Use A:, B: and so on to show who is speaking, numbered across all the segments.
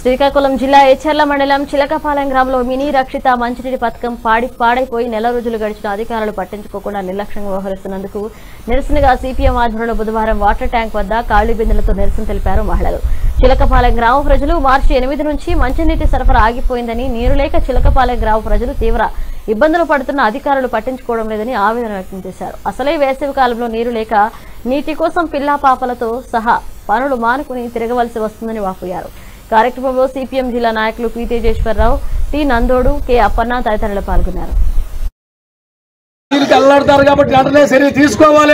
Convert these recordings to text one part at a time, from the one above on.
A: శ్రీకాకుళం జిల్లా ఏచర్ల మండలం చిలకపాలెం గ్రామంలో మినీ రక్షిత మంచినీటి పథకం పాడి పాడైపోయి నెల రోజులు గడిచిన అధికారులు పట్టించుకోకుండా నిర్లక్ష్యంగా వ్యవహరిస్తున్నందుకు నిరసనగా సిపిఎం ఆధ్వర్యంలో బుధవారం వాటర్ ట్యాంక్ వద్ద ఖాళీ బిందెలతో నిరసన తెలిపారు మహిళలు చిలకపాలెం గ్రామ ప్రజలు మార్చి ఎనిమిది నుంచి మంచినీటి సరఫరా ఆగిపోయిందని నీరు లేక చిలకపాలెం గ్రామ ప్రజలు తీవ్ర ఇబ్బందులు పడుతున్న అధికారులు పట్టించుకోవడం లేదని ఆవేదన వ్యక్తం చేశారు అసలే వేసవి కాలంలో నీరు లేక నీటి కోసం పిల్లా పాపలతో సహా పనులు మానుకుని తిరగవలసి వస్తుందని వాపోయారు కార్యక్రమంలో సిపిఎం జిల్లా నాయకులు P Tejeswararao T Nandodu K Appanna తదితరులు పాల్గొన్నారు
B: నీటికి అల్లాడతారు కాబట్టి వెంటనే చర్య తీసుకోవాలి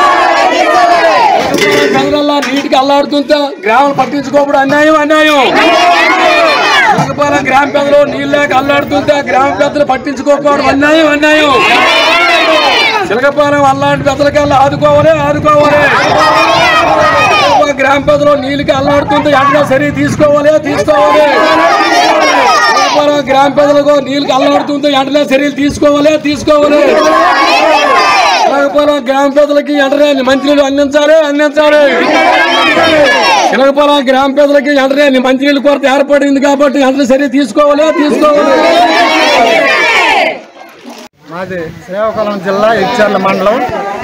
B: చంద్రల్లా నీటికి అల్లాడుతుంటే గ్రామాలు పట్టించుకోవడం అన్యాయం అన్యాయం చిలకపాలెం గ్రామ పెద్దలు నీళ్ళు లేక అల్లాడుతుంటే గ్రామ పెద్దలు పట్టించుకోకపోవడం అన్యాయం అన్యాయం చిలకపాలెం అల్లాంటి పెద్దలకల్లా ఆదుకోవాలి ఆదుకోవాలి చిలకపాలెం గ్రామ పెద్దలు నీళ్ళకి అల్లాడుతుంటే వెంటనే చర్య తీసుకోవాలి తీసుకోవాలి చిలకపాలెం గ్రామ పెద్దలకు నీళ్ళకి అల్లాడుతుంటే వెంటనే చర్యలు తీసుకోవాలి తీసుకోవాలి చిలకపాలెం గ్రామ పెద్దలకి వెంటనే మంచినీళ్ళు అందించాలి అందించాలి చిలకపాలెం గ్రామ పెద్దలకి వెంటనే మంచినీళ్ళ కొరత ఏర్పడింది కాబట్టి వెంటనే చర్య తీసుకోవాలి తీసుకోవాలి
C: మాది శ్రీకాకుళం జిల్లా ఇచ్చర్ల మండలం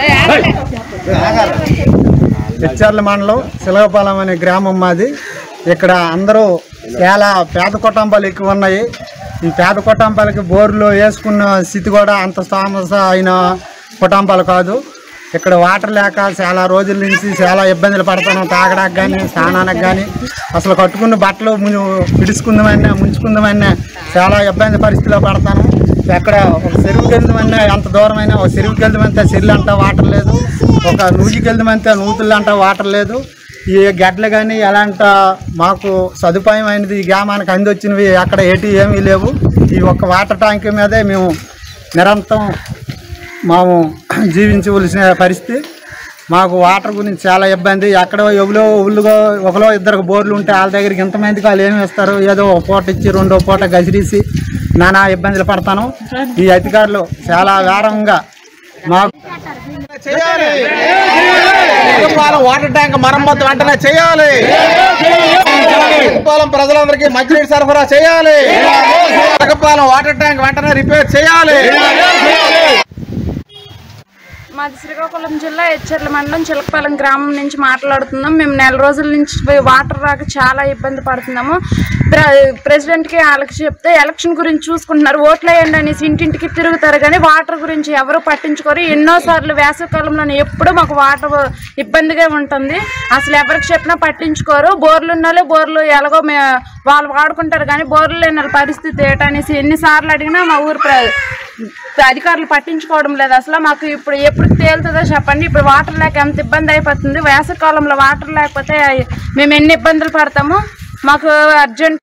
C: ఇచ్చర్ల మండలం శిలగపాలెం అనే గ్రామం మాది ఇక్కడ అందరూ చాలా పేద కుటుంబాలు ఎక్కువ ఉన్నాయి ఈ పేద కుటుంబాలకి బోర్లు వేసుకున్న స్థితి కూడా అంత స్థామత అయిన కుటుంబాలు కాదు ఇక్కడ వాటర్ లేక చాలా రోజుల నుంచి చాలా ఇబ్బందులు పడుతున్నాం తాగడానికి కానీ స్నానానికి కానీ అసలు కట్టుకున్న బట్టలు పిడుచుకుందామన్నా ముంచుకుందామన్నా చాలా ఇబ్బంది పరిస్థితిలో పడతాను ఎక్కడ ఒక చెరువుకి వెళ్దామన్నా ఎంత దూరమైనా ఒక చెరువుకి వెళ్దామంటే చెరువులు అంటా వాటర్ లేదు ఒక నూజికి వెళ్దామంటే నూతులు అంటా వాటర్ లేదు ఈ గడ్డలు కానీ ఎలాంటి మాకు సదుపాయం అయినది ఈ గ్రామానికి అందివచ్చినవి అక్కడ ఏటి ఏమీ లేవు ఈ ఒక్క వాటర్ ట్యాంక్ మీదే మేము నిరంతరం మేము జీవించవలసిన పరిస్థితి మాకు వాటర్ గురించి చాలా ఇబ్బంది ఎక్కడో ఎవరో ఊళ్ళో ఒకలో ఇద్దరు బోర్లు ఉంటే వాళ్ళ దగ్గరికి ఇంతమందికి వాళ్ళు ఏమి ఇస్తారు ఏదో ఒక పూట ఇచ్చి రెండో పూట గసిరీసి నానా ఇబ్బందులు పడతాను ఈ అధికారులు చాలా వేరంగా మాకు
D: పాలెం వాటర్ ట్యాంక్ మరమ్మతు వెంటనే చేయాలి పాలెం ప్రజలందరికీ మంచినీటి సరఫరా చేయాలి పాలెం వాటర్ ట్యాంక్ వెంటనే రిపేర్ చేయాలి
E: మాది శ్రీకాకుళం జిల్లా ఎచ్చర్ల మండలం చిలకపాలెం గ్రామం నుంచి మాట్లాడుతున్నాం మేము నెల రోజుల నుంచి పోయి వాటర్ రాక చాలా ఇబ్బంది పడుతున్నాము ప్ర ప్రెసిడెంట్కి వాళ్ళకి చెప్తే ఎలక్షన్ గురించి చూసుకుంటున్నారు ఓట్లు వేయండి అనేసి ఇంటింటికి తిరుగుతారు కానీ వాటర్ గురించి ఎవరు పట్టించుకోరు ఎన్నోసార్లు వేసవికాలంలో ఎప్పుడు మాకు వాటర్ ఇబ్బందిగా ఉంటుంది అసలు ఎవరికి చెప్పినా పట్టించుకోరు బోర్లు ఉన్నాలో బోర్లు ఎలాగో మే వాళ్ళు వాడుకుంటారు కానీ బోర్లు లేని వాళ్ళ పరిస్థితి ఏంటనేసి ఎన్నిసార్లు అడిగినా మా ఊరు ప్ర అధికారులు పట్టించుకోవడం లేదు అసలు మాకు ఇప్పుడు ఎప్పుడు తేలుతుందో చెప్పండి ఇప్పుడు వాటర్ లేక ఎంత ఇబ్బంది అయిపోతుంది వేసవికాలంలో వాటర్ లేకపోతే మేము ఎన్ని ఇబ్బందులు పడతాము మాకు అర్జెంట్